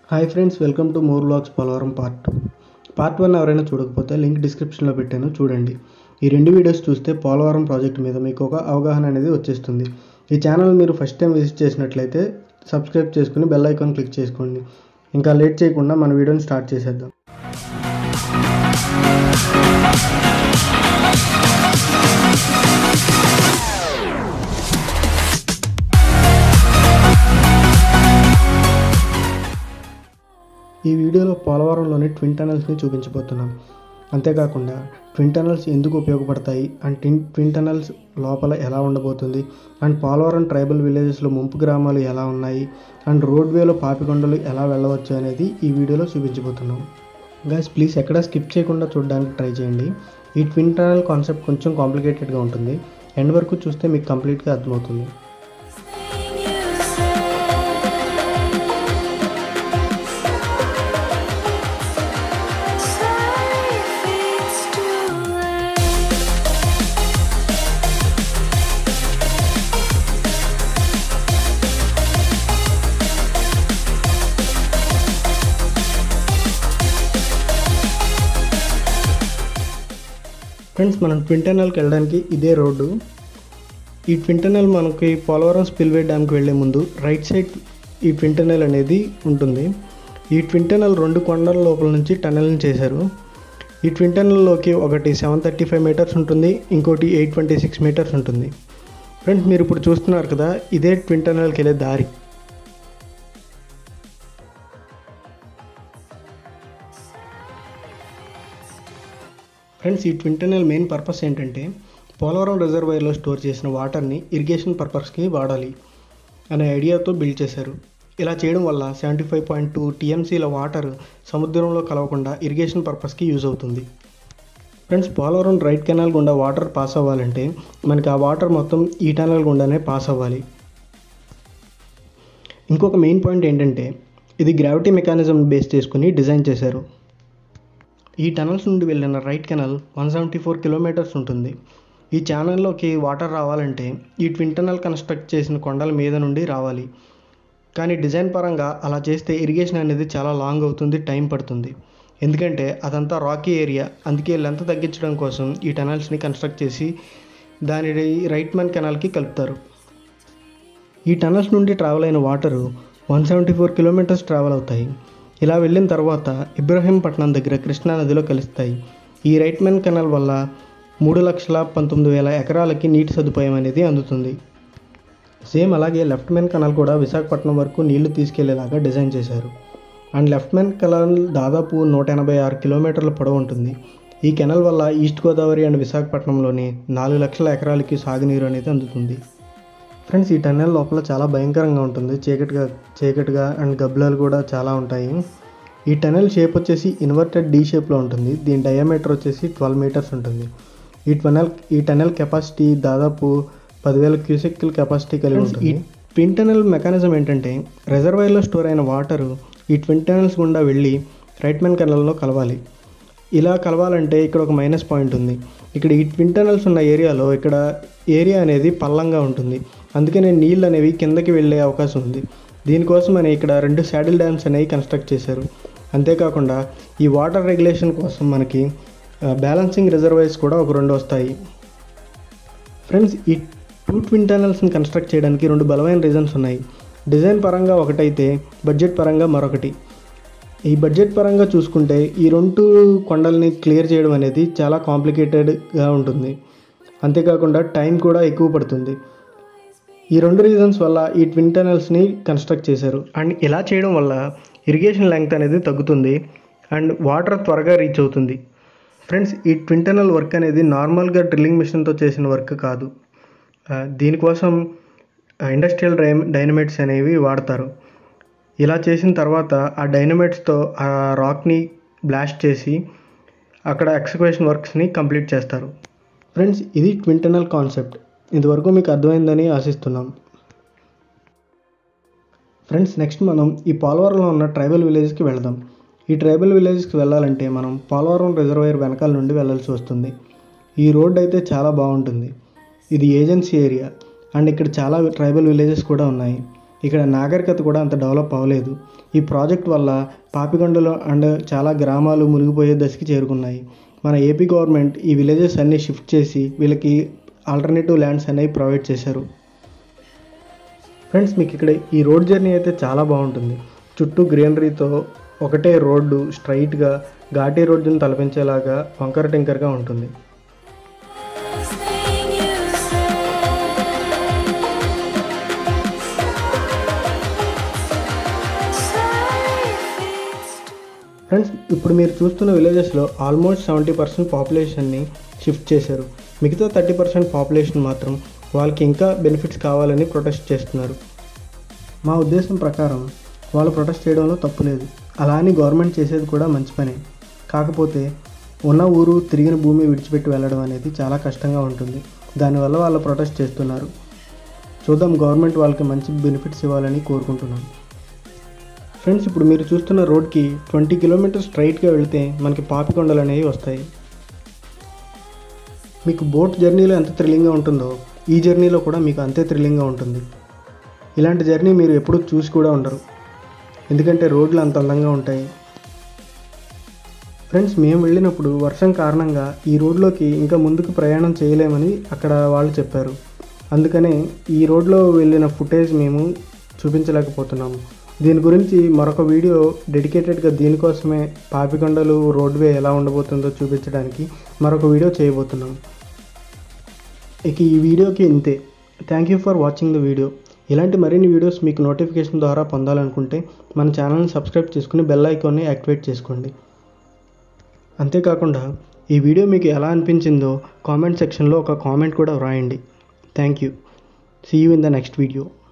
Hi friends welcome to more vlogs Polavaram part two part one ఎవరైనా చూడకపోతే link డిస్క్రిప్షన్లో పెట్టాను చూడండి ఈ రెండు వీడియోస్ చూస్తే పోలవరం ప్రాజెక్ట్ మీద మీకు ఒక అవగాహన అనేది వచ్చేస్తుంది ఈ ఛానల్ మీరు ఫస్ట్ టైం విజిట్ చేసినట్లయితే సబ్స్క్రైబ్ చేసుకుని బెల్ ఐకాన్ క్లిక్ చేసుకోండి ఇంకా లేట్ చేయకుండా మన వీడియోని స్టార్ట్ చేసేద్దాం ఈ వీడియోలో పోలవరంలోని ట్విన్ టనల్స్ని చూపించబోతున్నాం అంతేకాకుండా ట్విన్ టనల్స్ ఎందుకు ఉపయోగపడతాయి అండ్ ట్విన్ ట్విన్ టనల్స్ లోపల ఎలా ఉండబోతుంది అండ్ పోలవరం ట్రైబల్ విలేజెస్లో ముంపు గ్రామాలు ఎలా ఉన్నాయి అండ్ రోడ్వేలో పాపికొండలు ఎలా వెళ్ళవచ్చు అనేది ఈ వీడియోలో చూపించబోతున్నాం గైస్ ప్లీజ్ ఎక్కడ స్కిప్ చేయకుండా చూడడానికి ట్రై చేయండి ఈ ట్విన్ టనల్ కాన్సెప్ట్ కొంచెం కాంప్లికేటెడ్గా ఉంటుంది ఎండ్ వరకు చూస్తే మీకు కంప్లీట్గా అర్థమవుతుంది ఫ్రెండ్స్ మనం ట్విన్ టనల్కి వెళ్ళడానికి ఇదే రోడ్డు ఈ ట్విన్ టనల్ మనకి పోలవరం స్పిల్వే డ్యామ్కి వెళ్ళే ముందు రైట్ సైడ్ ఈ ట్విన్ టనల్ అనేది ఉంటుంది ఈ ట్విన్ టనల్ రెండు కొండల లోపల నుంచి టనల్ని చేశారు ఈ ట్విన్ టనల్లోకి ఒకటి సెవెన్ థర్టీ ఫైవ్ మీటర్స్ ఉంటుంది ఇంకోటి ఎయిట్ ట్వంటీ సిక్స్ మీటర్స్ ఉంటుంది ఫ్రెండ్స్ మీరు ఇప్పుడు చూస్తున్నారు కదా ఇదే ట్విన్ టనల్కి వెళ్ళే దారి ఫ్రెండ్స్ ఈ ట్విన్ టనల్ మెయిన్ పర్పస్ ఏంటంటే పోలవరం రిజర్వాయర్లో స్టోర్ చేసిన వాటర్ని ఇరిగేషన్ పర్పస్కి వాడాలి అనే ఐడియాతో బిల్డ్ చేశారు ఇలా చేయడం వల్ల సెవెంటీ ఫైవ్ పాయింట్ టూ టీఎంసీల వాటర్ సముద్రంలో కలవకుండా ఇరిగేషన్ పర్పస్కి యూజ్ అవుతుంది ఫ్రెండ్స్ పోలవరం రైట్ కెనాల్ గుండా వాటర్ పాస్ అవ్వాలంటే మనకి ఆ వాటర్ మొత్తం ఈ టనల్ గుండానే పాస్ అవ్వాలి ఇంకొక మెయిన్ పాయింట్ ఏంటంటే ఇది గ్రావిటీ మెకానిజం బేస్ చేసుకుని డిజైన్ చేశారు ఈ టనల్స్ నుండి వెళ్ళిన right canal one seventy four kilometres ఉంటుంది ఈ ఛానల్లోకి వాటర్ రావాలంటే ఈ ట్విన్ టనల్ కన్స్ట్రక్ట్ చేసిన కొండల మీద నుండి రావాలి కానీ డిజైన్ పరంగా అలా చేస్తే ఇరిగేషన్ అనేది చాలా లాంగ్ అవుతుంది టైం పడుతుంది ఎందుకంటే అదంతా రాకీ ఏరియా అందుకే లెంత్ తగ్గించడం కోసం ఈ టనల్స్ని కన్స్ట్రక్ట్ చేసి దాని రైట్ మన్ కెనాల్కి కలుపుతారు ఈ టనల్స్ నుండి ట్రావెల్ అయిన water one seventy four kilometres travel అవుతాయి ఇలా వెళ్ళిన తర్వాత ఇబ్రహీంపట్నం దగ్గర కృష్ణా నదిలో కలుస్తాయి ఈ రైట్ మెన్ కెనాల్ వల్ల మూడు లక్షల పంతొమ్మిది వేల ఎకరాలకి నీటి సదుపాయం అనేది అందుతుంది సేమ్ అలాగే లెఫ్ట్ మెన్ కెనాల్ కూడా విశాఖపట్నం వరకు నీళ్లు తీసుకెళ్లేలాగా డిజైన్ చేశారు అండ్ లెఫ్ట్ మెన్ కెనాల్ దాదాపు నూట ఎనభై ఆరు కిలోమీటర్ల పొడవు ఉంటుంది ఈ కెనాల్ వల్ల ఈస్ట్ గోదావరి అండ్ విశాఖపట్నంలోని నాలుగు లక్షల ఎకరాలకి సాగునీరు అనేది అందుతుంది ఫ్రెండ్స్ ఈ టన్నెల్ లోపల చాలా భయంకరంగా ఉంటుంది చీకటిగా చీకటిగా అండ్ గబ్బలాలు కూడా చాలా ఉంటాయి ఈ టనెల్ షేప్ వచ్చేసి ఇన్వర్టెడ్ డీ షేప్లో ఉంటుంది దీని డయామీటర్ వచ్చేసి ట్వెల్వ్ మీటర్స్ ఉంటుంది ఈ టనెల్ ఈ టనెల్ కెపాసిటీ దాదాపు పదివేల క్యూసెక్ల కెపాసిటీ కలిగి ఉంటుంది ఈ ట్విన్ టనెల్ మెకానిజం ఏంటంటే రిజర్వాయర్లో స్టోర్ అయిన వాటరు ఈ ట్విన్ టనెల్స్ గుండా వెళ్ళి రైట్ మెన్ కెనల్లో కలవాలి ఇలా కలవాలంటే ఇక్కడ ఒక మైనస్ పాయింట్ ఉంది ఇక్కడ ఈ ట్విన్ టనల్స్ ఉన్న ఏరియాలో ఇక్కడ ఏరియా అనేది పల్లంగా ఉంటుంది అందుకనే నీళ్ళు అనేవి కిందకి వెళ్ళే అవకాశం ఉంది దీనికోసం అని ఇక్కడ రెండు శాడిల్ డ్యామ్స్ అనేవి కన్స్ట్రక్ట్ చేశారు అంతేకాకుండా ఈ వాటర్ రెగ్యులేషన్ కోసం మనకి బ్యాలెన్సింగ్ రిజర్వాయర్స్ కూడా ఒక రెండు వస్తాయి ఫ్రెండ్స్ ఈ టూ ట్విన్ టనల్స్ని కన్స్ట్రక్ట్ చేయడానికి రెండు బలమైన రీజన్స్ ఉన్నాయి డిజైన్ పరంగా ఒకటైతే బడ్జెట్ పరంగా మరొకటి ఈ బడ్జెట్ పరంగా చూసుకుంటే ఈ రెండు కొండల్ని క్లియర్ చేయడం అనేది చాలా కాంప్లికేటెడ్గా ఉంటుంది అంతేకాకుండా టైం కూడా ఎక్కువ పడుతుంది ఈ రెండు రీజన్స్ వల్ల ఈ ట్విన్ టనల్స్ని కన్స్ట్రక్ట్ చేశారు అండ్ ఇలా చేయడం వల్ల ఇరిగేషన్ లెంగ్త్ అనేది తగ్గుతుంది అండ్ వాటర్ త్వరగా రీచ్ అవుతుంది ఫ్రెండ్స్ ఈ ట్విన్ టనల్ వర్క్ అనేది నార్మల్గా డ్రిల్లింగ్ మిషన్తో చేసిన వర్క్ కాదు దీనికోసం ఇండస్ట్రియల్ డై డైనమైట్స్ అనేవి వాడతారు ఇలా చేసిన తర్వాత ఆ డైనమైట్స్తో ఆ రాక్ని బ్లాస్ట్ చేసి అక్కడ ఎక్స్కవేషన్ వర్క్స్ని కంప్లీట్ చేస్తారు ఫ్రెండ్స్ ఇది ట్విన్ టనల్ కాన్సెప్ట్ ఇంతవరకు మీకు అర్థమైందని ఆశిస్తున్నాం ఫ్రెండ్స్ నెక్స్ట్ మనం ఈ పోలవరంలో ఉన్న ట్రైబల్ విలేజ్కి వెళదాం ఈ ట్రైబల్ విలేజ్కి వెళ్ళాలంటే మనం పోలవరం రిజర్వాయర్ వెనకాల నుండి వెళ్ళాల్సి వస్తుంది ఈ రోడ్ అయితే చాలా బాగుంటుంది ఇది ఏజెన్సీ ఏరియా అండ్ ఇక్కడ చాలా ట్రైబల్ విలేజెస్ కూడా ఉన్నాయి ఇక్కడ నాగరికత కూడా అంత డెవలప్ అవ్వలేదు ఈ ప్రాజెక్ట్ వల్ల పాపికొండలు అండ్ చాలా గ్రామాలు మునిగిపోయే దశకి చేరుకున్నాయి మన ఏపీ గవర్నమెంట్ ఈ విలేజెస్ అన్నీ షిఫ్ట్ చేసి వీళ్ళకి ఆల్టర్నేటివ్ ల్యాండ్స్ అనేవి ప్రొవైడ్ చేశారు ఫ్రెండ్స్ మీకు ఇక్కడ ఈ రోడ్ జర్నీ అయితే చాలా బాగుంటుంది చుట్టూ గ్రీనరీతో ఒకటే రోడ్డు స్ట్రైట్గా ఘాటీ రోడ్డును తలపించేలాగా వంకర టింకర్గా ఉంటుంది thing you say. Sorry if it's friends ఇప్పుడు మీరు చూస్తున్న విలేజెస్లో ఆల్మోస్ట్ సెవెంటీ పర్సెంట్ పాపులేషన్ని షిఫ్ట్ చేశారు మిగతా థర్టీ పర్సెంట్ పాపులేషన్ మాత్రం వాళ్ళకి ఇంకా బెనిఫిట్స్ కావాలని ప్రొటెస్ట్ చేస్తున్నారు మా ఉద్దేశం ప్రకారం వాళ్ళు ప్రొటెస్ట్ చేయడంలో తప్పు లేదు అలా అని గవర్నమెంట్ చేసేది కూడా మంచి పనే కాకపోతే ఉన్న ఊరు తిరిగిన భూమి విడిచిపెట్టి వెళ్ళడం అనేది చాలా కష్టంగా ఉంటుంది దానివల్ల వాళ్ళు ప్రొటెస్ట్ చేస్తున్నారు చూద్దాం గవర్నమెంట్ వాళ్ళకి మంచి బెనిఫిట్స్ ఇవ్వాలని కోరుకుంటున్నాను ఫ్రెండ్స్ ఇప్పుడు మీరు చూస్తున్న రోడ్కి ట్వంటీ కిలోమీటర్స్ స్ట్రైట్గా వెళితే మనకి పాపికొండలు అనేవి వస్తాయి మీకు బోట్ జర్నీలో ఎంత థ్రిల్లింగ్గా ఉంటుందో ఈ జర్నీలో కూడా మీకు అంతే థ్రిల్లింగ్గా ఉంటుంది ఇలాంటి జర్నీ మీరు ఎప్పుడూ చూసి కూడా ఉండరు ఎందుకంటే రోడ్లు అంత అందంగా ఉంటాయి ఫ్రెండ్స్ మేము వెళ్ళినప్పుడు వర్షం కారణంగా ఈ రోడ్లోకి ఇంకా ముందుకు ప్రయాణం చేయలేమని అక్కడ వాళ్ళు చెప్పారు అందుకనే ఈ రోడ్లో వెళ్ళిన ఫుటేజ్ మేము చూపించలేకపోతున్నాము దీని గురించి మరొక వీడియో డెడికేటెడ్గా దీనికోసమే పాపికొండలు రోడ్వే ఎలా ఉండబోతుందో చూపించడానికి మరొక వీడియో చేయబోతున్నాం ఇక ఈ వీడియోకి ఇంతే thank you for watching the video ఇలాంటి మరిన్ని వీడియోస్ మీకు నోటిఫికేషన్ ద్వారా పొందాలనుకుంటే మన ఛానల్ని సబ్స్క్రైబ్ చేసుకుని బెల్ ఐకాన్ని యాక్టివేట్ చేసుకోండి అంతేకాకుండా ఈ వీడియో మీకు ఎలా అనిపించిందో కామెంట్ సెక్షన్లో ఒక కామెంట్ కూడా వ్రాయండి thank you see you in the next video